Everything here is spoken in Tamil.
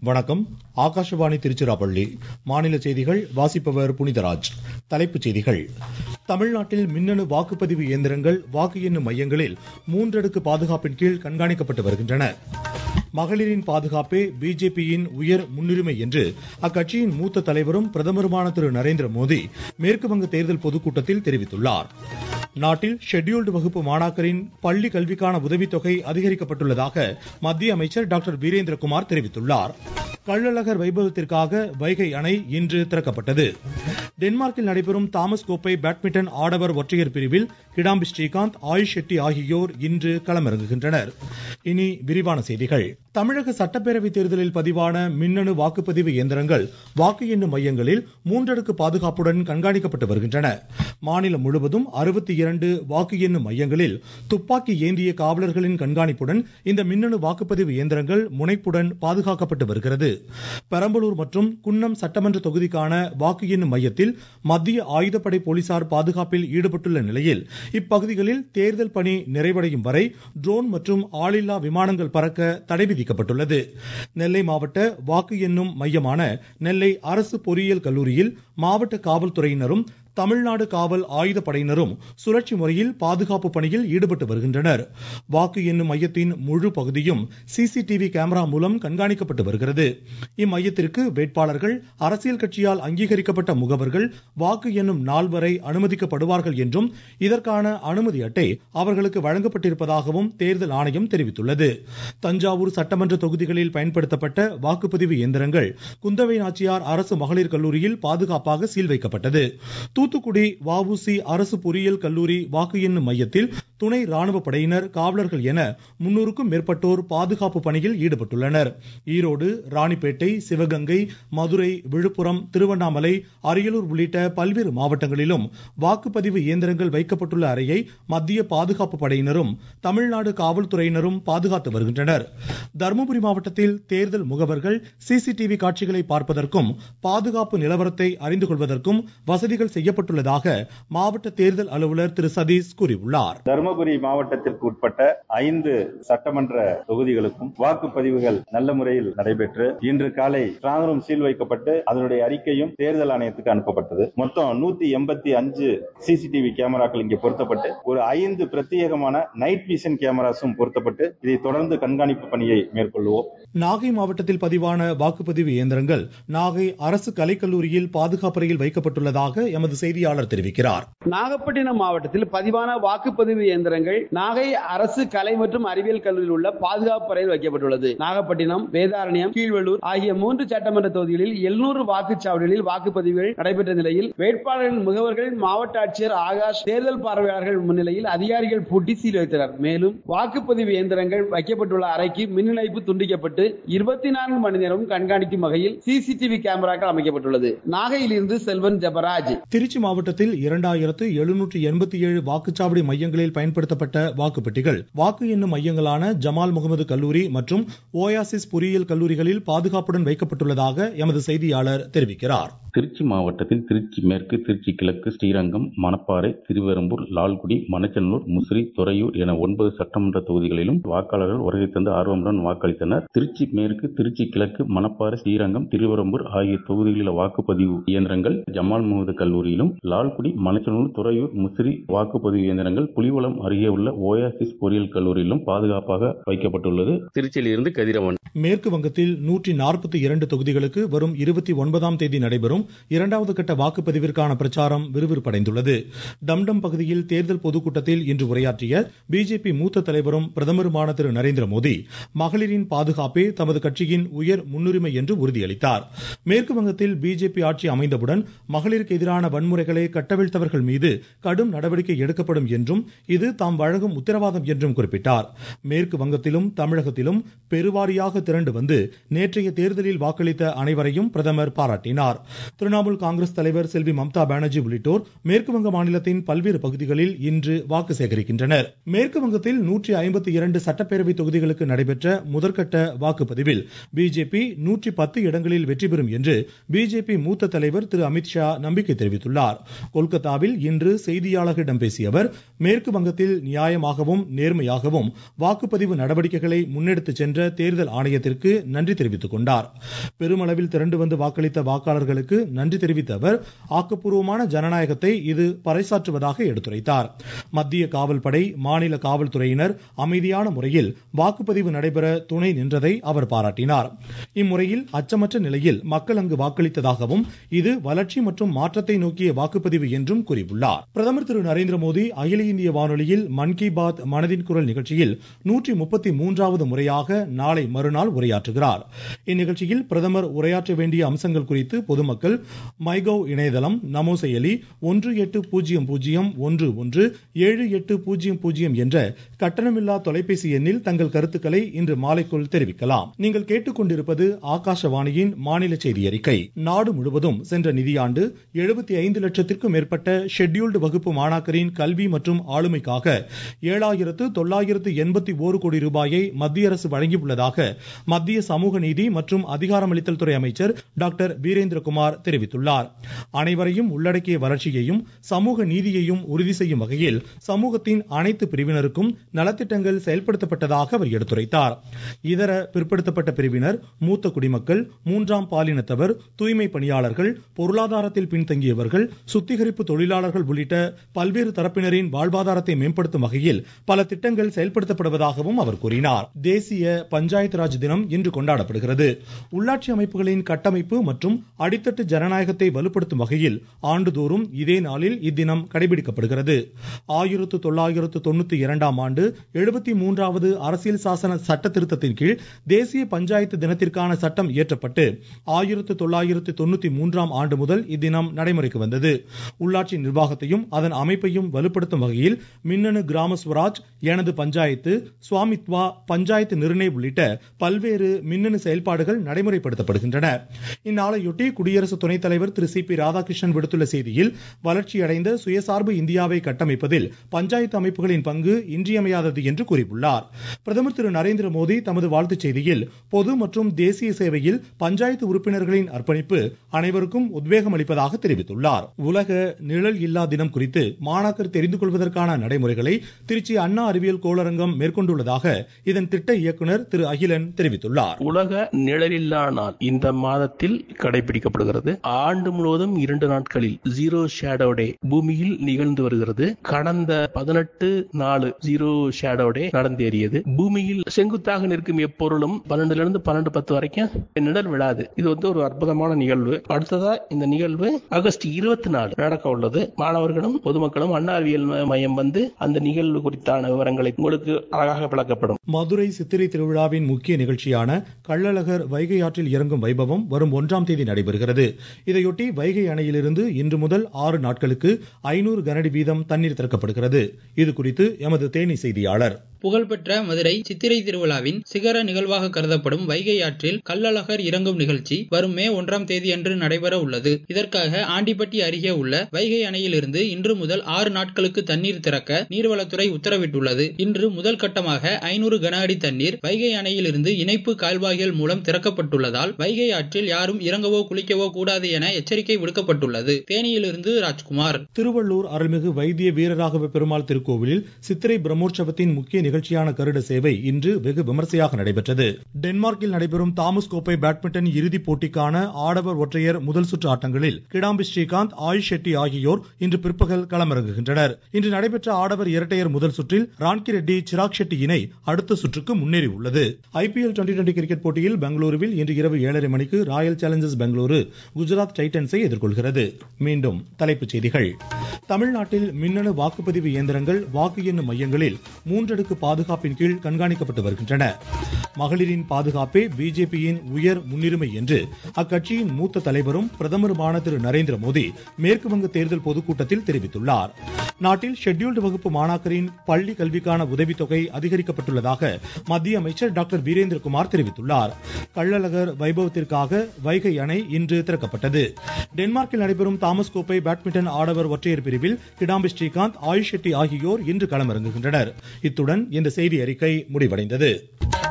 வணக்கம் ஆகாஷவாணி திருச்சிராப்பள்ளி மாநில செய்திகள் வாசிப்பவர் புனிதராஜ் தலைப்புச் செய்திகள் தமிழ்நாட்டில் மின்னணு வாக்குப்பதிவு இயந்திரங்கள் வாக்கு எண்ணும் மையங்களில் மூன்றடுக்கு பாதுகாப்பின் கீழ் கண்காணிக்கப்பட்டு வருகின்றன மகளிரின் பாதுகாப்பே பிஜேபியின் உயர் முன்னுரிமை என்று அக்கட்சியின் மூத்த தலைவரும் பிரதமருமான திரு நரேந்திர மோடி மேற்குவங்க தேர்தல் பொதுக்கூட்டத்தில் தெரிவித்துள்ளார் நாட்டில் ஷெட்யூல்டு வகுப்பு மாணாக்கரின் பள்ளி கல்விக்கான உதவித்தொகை அதிகரிக்கப்பட்டுள்ளதாக மத்திய அமைச்சர் டாக்டர் வீரேந்திரகுமார் தெரிவித்துள்ளார் கள்ளழகர் வைபவத்திற்காக வைகை அணை இன்று திறக்கப்பட்டது டென்மார்க்கில் நடைபெறும் தாமஸ் கோப்பை பேட்மிண்டன் ஆடவர் ஒற்றையர் பிரிவில் கிடாம்பி ஸ்ரீகாந்த் ஆயுஷ் ஷெட்டி ஆகியோர் இன்று களமிறங்குகின்றனர் இனி விரிவான செய்திகள் தமிழக சட்டப்பேரவை தேர்தலில் பதிவான மின்னணு வாக்குப்பதிவு இயந்திரங்கள் வாக்கு எண்ணும் மையங்களில் மூன்றடுக்கு பாதுகாப்புடன் கண்காணிக்கப்பட்டு வருகின்றன மாநிலம் முழுவதும் அறுபத்தி இரண்டு வாக்கு எண்ணும் மையங்களில் துப்பாக்கி ஏந்திய காவலர்களின் கண்காணிப்புடன் இந்த மின்னணு வாக்குப்பதிவு இயந்திரங்கள் முனைப்புடன் பாதுகாக்கப்பட்டு வருகிறது பெரம்பலூர் மற்றும் குன்னம் சட்டமன்ற தொகுதிக்கான வாக்கு எண்ணும் மையத்தில் மத்திய ஆயுதப்படை போலீசார் பாதுகாப்பில் ஈடுபட்டுள்ள நிலையில் இப்பகுதிகளில் தேர்தல் பணி நிறைவடையும் வரை ட்ரோன் மற்றும் ஆளில்லா விமானங்கள் பறக்க தடை விதிக்கப்பட்டுள்ளது நெல்லை மாவட்ட வாக்கு எண்ணும் மையமான நெல்லை அரசு பொறியியல் கல்லூரியில் மாவட்ட காவல்துறையினரும் தமிழ்நாடு காவல் ஆயுதப்படையினரும் சுழற்சி முறையில் பாதுகாப்பு பணியில் ஈடுபட்டு வருகின்றனர் வாக்கு எண்ணும் மையத்தின் முழு பகுதியும் சிசிடிவி கேமரா மூலம் கண்காணிக்கப்பட்டு வருகிறது இம்மையத்திற்கு வேட்பாளர்கள் அரசியல் கட்சியால் அங்கீகரிக்கப்பட்ட முகவர்கள் வாக்கு எண்ணும் நாள் வரை அனுமதிக்கப்படுவார்கள் என்றும் இதற்கான அனுமதி அட்டை அவர்களுக்கு வழங்கப்பட்டிருப்பதாகவும் தேர்தல் ஆணையம் தெரிவித்துள்ளது தஞ்சாவூர் சட்டமன்ற தொகுதிகளில் பயன்படுத்தப்பட்ட வாக்குப்பதிவு இயந்திரங்கள் குந்தவை நாச்சியார் அரசு மகளிர் கல்லூரியில் பாதுகாப்பாக சீல் வைக்கப்பட்டது தூத்துக்குடி வஉசி அரசு பொறியியல் கல்லூரி வாக்கு எண்ணும் மையத்தில் துணை ராணுவ படையினர் காவலர்கள் என முன்னூறுக்கும் மேற்பட்டோர் பாதுகாப்பு பணியில் ஈடுபட்டுள்ளனர் ஈரோடு ராணிப்பேட்டை சிவகங்கை மதுரை விழுப்புரம் திருவண்ணாமலை அரியலூர் உள்ளிட்ட பல்வேறு மாவட்டங்களிலும் வாக்குப்பதிவு இயந்திரங்கள் வைக்கப்பட்டுள்ள அறையை மத்திய பாதுகாப்பு படையினரும் தமிழ்நாடு காவல்துறையினரும் பாதுகாத்து வருகின்றனர் தருமபுரி மாவட்டத்தில் தேர்தல் முகவர்கள் சிசிடிவி காட்சிகளை பார்ப்பதற்கும் பாதுகாப்பு நிலவரத்தை அறிந்து கொள்வதற்கும் வசதிகள் செய்யப்பட்டுள்ளதாக மாவட்ட தேர்தல் அலுவலர் திரு சதீஷ் கூறியுள்ளார் தருமபுரி மாவட்டத்திற்கு உட்பட்ட ஐந்து சட்டமன்ற தொகுதிகளுக்கும் வாக்குப்பதிவுகள் நல்ல முறையில் நடைபெற்று இன்று காலை ஸ்ட்ராங் ரூம் சீல் வைக்கப்பட்டு அதனுடைய அறிக்கையும் தேர்தல் ஆணையத்துக்கு அனுப்பப்பட்டது மொத்தம் நூத்தி எண்பத்தி அஞ்சு சிசிடிவி கேமராக்கள் இங்கே பொருத்தப்பட்டு ஒரு ஐந்து பிரத்யேகமான நைட் விஷன் கேமராஸும் பொருத்தப்பட்டு இதை தொடர்ந்து கண்காணிப்பு பணியை மேற்கொள்வோம் நாகை மாவட்டத்தில் பதிவான வாக்குப்பதிவு இயந்திரங்கள் நாகை அரசு கலைக்கல்லூரியில் பாதுகாப்பறையில் வைக்கப்பட்டுள்ளதாக எமது செய்தியாளர் தெரிவிக்கிறார் நாகப்பட்டினம் மாவட்டத்தில் பதிவான வாக்குப்பதிவு இயந்திரங்கள் நாகை அரசு கலை மற்றும் அறிவியல் கல்லூரியில் உள்ள பாதுகாப்பு அறையில் வைக்கப்பட்டுள்ளது நாகப்பட்டினம் வேதாரண்யம் கீழ்வள்ளூர் ஆகிய மூன்று சட்டமன்ற தொகுதிகளில் எழுநூறு வாக்குச்சாவடிகளில் வாக்குப்பதிவுகள் நடைபெற்ற நிலையில் வேட்பாளர்களின் முகவர்கள் மாவட்ட ஆட்சியர் ஆகாஷ் தேர்தல் பார்வையாளர்கள் முன்னிலையில் அதிகாரிகள் பூட்டி சீல் வைத்தனர் மேலும் வாக்குப்பதிவு இயந்திரங்கள் வைக்கப்பட்டுள்ள அறைக்கு மின் இணைப்பு துண்டிக்கப்பட்டு இருபத்தி நான்கு மணி நேரமும் கண்காணிக்கும் வகையில் சிசிடிவி கேமராக்கள் அமைக்கப்பட்டுள்ளது நாகையிலிருந்து செல்வன் ஜபராஜ் திருச்சி மாவட்டத்தில் இரண்டாயிரத்து எழுநூற்று எண்பத்தி ஏழு வாக்குச்சாவடி மையங்களில் பயன்படுத்தப்பட்ட வாக்குப்பெட்டிகள் வாக்கு எண்ணும் மையங்களான ஜமால் முகமது கல்லூரி மற்றும் ஓயாசிஸ் பொறியியல் கல்லூரிகளில் பாதுகாப்புடன் வைக்கப்பட்டுள்ளதாக எமது செய்தியாளர் தெரிவிக்கிறார் திருச்சி மாவட்டத்தில் திருச்சி மேற்கு திருச்சி கிழக்கு ஸ்ரீரங்கம் மணப்பாறை திருவெரும்பூர் லால்குடி மணச்சநல்லூர் முசிறி துறையூர் என ஒன்பது சட்டமன்ற தொகுதிகளிலும் வாக்காளர்கள் வருகை தந்து ஆர்வமுடன் வாக்களித்தனர் திருச்சி மேற்கு திருச்சி கிழக்கு மணப்பாறை ஸ்ரீரங்கம் திருவெரும்பூர் ஆகிய தொகுதிகளில் வாக்குப்பதிவு இயந்திரங்கள் ஜமால் முகமது கல்லூரியிலும் லால்குடி மணச்சநல்லூர் துறையூர் முசிறி வாக்குப்பதிவு இயந்திரங்கள் புலிவளம் அருகே உள்ள ஓயாசிஸ் பொறியியல் கல்லூரியிலும் பாதுகாப்பாக வைக்கப்பட்டுள்ளது திருச்சியில் இருந்து கதிரவன் மேற்கு வங்கத்தில் நூற்றி நாற்பத்தி இரண்டு தொகுதிகளுக்கு வரும் இருபத்தி ஒன்பதாம் தேதி நடைபெறும் இரண்டாவது கட்ட வாக்குப்பதிவிற்கான பிரச்சாரம் விறுவிறுப்படைந்துள்ளது டம்டம் பகுதியில் தேர்தல் பொதுக்கூட்டத்தில் இன்று உரையாற்றிய பிஜேபி மூத்த தலைவரும் பிரதமருமான திரு நரேந்திர மோடி மகளிரின் பாதுகாப்பே தமது கட்சியின் உயர் முன்னுரிமை என்று உறுதியளித்தார் மேற்கு வங்கத்தில் பிஜேபி ஆட்சி அமைந்தவுடன் மகளிருக்கு எதிரான வன்முறைகளை கட்டவிழ்த்தவர்கள் மீது கடும் நடவடிக்கை எடுக்கப்படும் என்றும் இது தாம் வழங்கும் உத்தரவாதம் என்றும் குறிப்பிட்டார் மேற்கு வங்கத்திலும் தமிழகத்திலும் பெருவாரியாக திரண்டு வந்து நேற்றைய தேர்தலில் வாக்களித்த அனைவரையும் பிரதமர் பாராட்டினார் திரிணாமுல் காங்கிரஸ் தலைவர் செல்வி மம்தா பானர்ஜி உள்ளிட்டோர் மேற்குவங்க மாநிலத்தின் பல்வேறு பகுதிகளில் இன்று வாக்கு சேகரிக்கின்றனர் மேற்கு வங்கத்தில் நூற்றி ஐம்பத்தி இரண்டு சட்டப்பேரவை தொகுதிகளுக்கு நடைபெற்ற முதற்கட்ட வாக்குப்பதிவில் பிஜேபி நூற்றி பத்து இடங்களில் வெற்றி பெறும் என்று பிஜேபி மூத்த தலைவர் திரு அமித்ஷா நம்பிக்கை தெரிவித்துள்ளார் கொல்கத்தாவில் இன்று செய்தியாளர்களிடம் பேசிய அவர் மேற்கு வங்கத்தில் நியாயமாகவும் நேர்மையாகவும் வாக்குப்பதிவு நடவடிக்கைகளை முன்னெடுத்துச் சென்ற தேர்தல் ஆணையத்திற்கு நன்றி தெரிவித்துக் கொண்டார் பெருமளவில் திரண்டு வந்து வாக்களித்த வாக்காளர்களுக்கு நன்றி தெரிவித்த அவர் ஆக்கப்பூர்வமான ஜனநாயகத்தை இது பறைசாற்றுவதாக எடுத்துரைத்தார் மத்திய காவல்படை மாநில காவல்துறையினர் அமைதியான முறையில் வாக்குப்பதிவு நடைபெற துணை நின்றதை அவர் பாராட்டினார் இம்முறையில் அச்சமற்ற நிலையில் மக்கள் அங்கு வாக்களித்ததாகவும் இது வளர்ச்சி மற்றும் மாற்றத்தை நோக்கிய வாக்குப்பதிவு என்றும் கூறியுள்ளார் பிரதமர் திரு நரேந்திர மோடி அகில இந்திய வானொலியில் மன் கி பாத் மனதின் குரல் நிகழ்ச்சியில் நூற்றி முப்பத்தி மூன்றாவது முறையாக நாளை மறுநாள் உரையாற்றுகிறார் இந்நிகழ்ச்சியில் பிரதமர் உரையாற்ற வேண்டிய அம்சங்கள் குறித்து பொதுமக்கள் மைகவ் இணையதளம் நமோ செயலி ஒன்று எட்டு பூஜ்ஜியம் பூஜ்ஜியம் ஒன்று ஒன்று ஏழு எட்டு பூஜ்ஜியம் பூஜ்ஜியம் என்ற கட்டணமில்லா தொலைபேசி எண்ணில் தங்கள் கருத்துக்களை இன்று மாலைக்குள் தெரிவிக்கலாம் நீங்கள் கேட்டுக்கொண்டிருப்பது ஆகாஷவாணியின் மாநில செய்தி அறிக்கை நாடு முழுவதும் சென்ற நிதியாண்டு எழுபத்தி ஐந்து லட்சத்திற்கும் மேற்பட்ட ஷெட்யூல்டு வகுப்பு மாணாக்கரின் கல்வி மற்றும் ஆளுமைக்காக ஏழாயிரத்து தொள்ளாயிரத்து எண்பத்தி ஓரு கோடி ரூபாயை மத்திய அரசு வழங்கியுள்ளதாக மத்திய சமூக நீதி மற்றும் அதிகாரமளித்தல் துறை அமைச்சர் டாக்டர் வீரேந்திரகுமார் தெரிவித்துள்ளார் அனைவரையும் உள்ளடக்கிய வளர்ச்சியையும் சமூக நீதியையும் உறுதி செய்யும் வகையில் சமூகத்தின் அனைத்து பிரிவினருக்கும் நலத்திட்டங்கள் செயல்படுத்தப்பட்டதாக அவர் எடுத்துரைத்தார் இதர பிற்படுத்தப்பட்ட பிரிவினர் மூத்த குடிமக்கள் மூன்றாம் பாலினத்தவர் தூய்மை பணியாளர்கள் பொருளாதாரத்தில் பின்தங்கியவர்கள் சுத்திகரிப்பு தொழிலாளர்கள் உள்ளிட்ட பல்வேறு தரப்பினரின் வாழ்வாதாரத்தை மேம்படுத்தும் வகையில் பல திட்டங்கள் செயல்படுத்தப்படுவதாகவும் அவர் கூறினார் தேசிய பஞ்சாயத்து ராஜ் தினம் இன்று கொண்டாடப்படுகிறது உள்ளாட்சி அமைப்புகளின் கட்டமைப்பு மற்றும் அடித்தட்டு ஜனநாயகத்தை வலுப்படுத்தும் வகையில் ஆண்டுதோறும் இதே நாளில் இத்தினம் கடைபிடிக்கப்படுகிறது ஆயிரத்து தொள்ளாயிரத்து தொண்ணூத்தி இரண்டாம் ஆண்டு எழுபத்தி மூன்றாவது அரசியல் சாசன சட்ட திருத்தத்தின் கீழ் தேசிய பஞ்சாயத்து தினத்திற்கான சட்டம் இயற்றப்பட்டு ஆயிரத்து தொள்ளாயிரத்து தொண்ணூத்தி மூன்றாம் ஆண்டு முதல் இத்தினம் நடைமுறைக்கு வந்தது உள்ளாட்சி நிர்வாகத்தையும் அதன் அமைப்பையும் வலுப்படுத்தும் வகையில் மின்னணு கிராம ஸ்வராஜ் எனது பஞ்சாயத்து சுவாமித்வா பஞ்சாயத்து நிர்ணய உள்ளிட்ட பல்வேறு மின்னணு செயல்பாடுகள் நடைமுறைப்படுத்தப்படுகின்றன இந்நாளையொட்டி குடியரசு துணைத் தலைவர் திரு சி பி ராதாகிருஷ்ணன் விடுத்துள்ள செய்தியில் வளர்ச்சியடைந்த சுயசார்பு இந்தியாவை கட்டமைப்பதில் பஞ்சாயத்து அமைப்புகளின் பங்கு இன்றியமையாதது என்று கூறியுள்ளார் பிரதமர் திரு நரேந்திர மோடி தமது வாழ்த்துச் செய்தியில் பொது மற்றும் தேசிய சேவையில் பஞ்சாயத்து உறுப்பினர்களின் அர்ப்பணிப்பு அனைவருக்கும் உத்வேகம் அளிப்பதாக தெரிவித்துள்ளார் உலக நிழல் இல்லா தினம் குறித்து மாணாக்கர் தெரிந்து கொள்வதற்கான நடைமுறைகளை திருச்சி அண்ணா அறிவியல் கோளரங்கம் மேற்கொண்டுள்ளதாக இதன் திட்ட இயக்குனர் திரு அகிலன் தெரிவித்துள்ளார் உலக நிழலில்லா நாள் இந்த மாதத்தில் கடைபிடிக்கப்படுகிறது ஆண்டு முழுவதும் இரண்டு நாட்களில் ஜீரோ ஷேடோ டே பூமியில் நிகழ்ந்து வருகிறது கடந்த பதினெட்டு நாலு ஜீரோ ஷேடோ டே நடந்தேறியது பூமியில் செங்குத்தாக நிற்கும் எப்பொருளும் பன்னெண்டுல இருந்து பன்னெண்டு பத்து வரைக்கும் நிழல் விழாது இது வந்து ஒரு அற்புதமான நிகழ்வு அடுத்ததா இந்த நிகழ்வு ஆகஸ்ட் இருபத்தி நாலு நடக்க உள்ளது மாணவர்களும் பொதுமக்களும் அண்ணா அறிவியல் மையம் வந்து அந்த நிகழ்வு குறித்தான விவரங்களை உங்களுக்கு அழகாக விளக்கப்படும் மதுரை சித்திரை திருவிழாவின் முக்கிய நிகழ்ச்சியான கள்ளழகர் வைகை ஆற்றில் இறங்கும் வைபவம் வரும் ஒன்றாம் தேதி நடைபெறுகிறது இதையொட்டி வைகை அணையிலிருந்து இன்று முதல் ஆறு நாட்களுக்கு ஐநூறு கனஅடி வீதம் தண்ணீர் திறக்கப்படுகிறது இது குறித்து எமது தேனி செய்தியாளர் புகழ்பெற்ற மதுரை சித்திரை திருவிழாவின் சிகர நிகழ்வாக கருதப்படும் வைகை ஆற்றில் கள்ளழகர் இறங்கும் நிகழ்ச்சி வரும் மே ஒன்றாம் தேதி அன்று நடைபெற உள்ளது இதற்காக ஆண்டிப்பட்டி அருகே உள்ள வைகை அணையிலிருந்து இன்று முதல் ஆறு நாட்களுக்கு தண்ணீர் திறக்க நீர்வளத்துறை உத்தரவிட்டுள்ளது இன்று முதல் கட்டமாக ஐநூறு கன அடி தண்ணீர் வைகை அணையிலிருந்து இணைப்பு கால்வாய்கள் மூலம் திறக்கப்பட்டுள்ளதால் வைகை ஆற்றில் யாரும் இறங்கவோ குளிக்கவோ கூடாது என எச்சரிக்கை விடுக்கப்பட்டுள்ளது தேனியிலிருந்து ராஜ்குமார் திருவள்ளூர் அருள்மிகு வைத்திய வீரராகவ பெருமாள் திருக்கோவிலில் சித்திரை பிரம்மோற்சவத்தின் முக்கிய நிகழ்ச்சியான கருட சேவை இன்று வெகு விமர்சையாக நடைபெற்றது டென்மார்க்கில் நடைபெறும் தாமஸ் கோப்பை பேட்மிண்டன் இறுதிப் போட்டிக்கான ஆடவர் ஒற்றையர் முதல் சுற்று ஆட்டங்களில் கிடாம்பி ஸ்ரீகாந்த் ஆயுஷ் ஷெட்டி ஆகியோர் இன்று பிற்பகல் களமிறங்குகின்றனர் இன்று நடைபெற்ற ஆடவர் இரட்டையர் முதல் சுற்றில் ரான்கி ரெட்டி சிராக் ஷெட்டி இணை அடுத்த சுற்றுக்கு முன்னேறியுள்ளது ஐபிஎல் டுவெண்டி டுவெண்டி கிரிக்கெட் போட்டியில் பெங்களூருவில் இன்று இரவு ஏழரை மணிக்கு ராயல் சேலஞ்சர்ஸ் பெங்களூரு குஜராத் டைட்டன்ஸை எதிர்கொள்கிறது மீண்டும் தலைப்புச் செய்திகள் தமிழ்நாட்டில் மின்னணு வாக்குப்பதிவு இயந்திரங்கள் வாக்கு எண்ணும் மையங்களில் மூன்றடுக்கு பாதுகாப்பின் கீழ் கண்காணிக்கப்பட்டு வருகின்றன மகளிரின் பாதுகாப்பே பிஜேபியின் உயர் முன்னுரிமை என்று அக்கட்சியின் மூத்த தலைவரும் பிரதமருமான திரு நரேந்திர மோடி மேற்கு வங்க தேர்தல் பொதுக்கூட்டத்தில் தெரிவித்துள்ளார் நாட்டில் ஷெட்யூல்டு வகுப்பு மாணாக்கரின் பள்ளி கல்விக்கான உதவித்தொகை அதிகரிக்கப்பட்டுள்ளதாக மத்திய அமைச்சர் டாக்டர் வீரேந்திரகுமார் தெரிவித்துள்ளார் கள்ளழகர் வைபவத்திற்காக வைகை அணை இன்று திறக்கப்பட்டது டென்மார்க்கில் நடைபெறும் தாமஸ் கோப்பை பேட்மிண்டன் ஆடவர் ஒற்றையர் பிரிவில் கிடாம்பி ஸ்ரீகாந்த் ஆயுஷ் ஷெட்டி ஆகியோர் இன்று களமிறங்குகின்றனர் இத்துடன் இந்த செய்தி அறிக்கை முடிவடைந்தது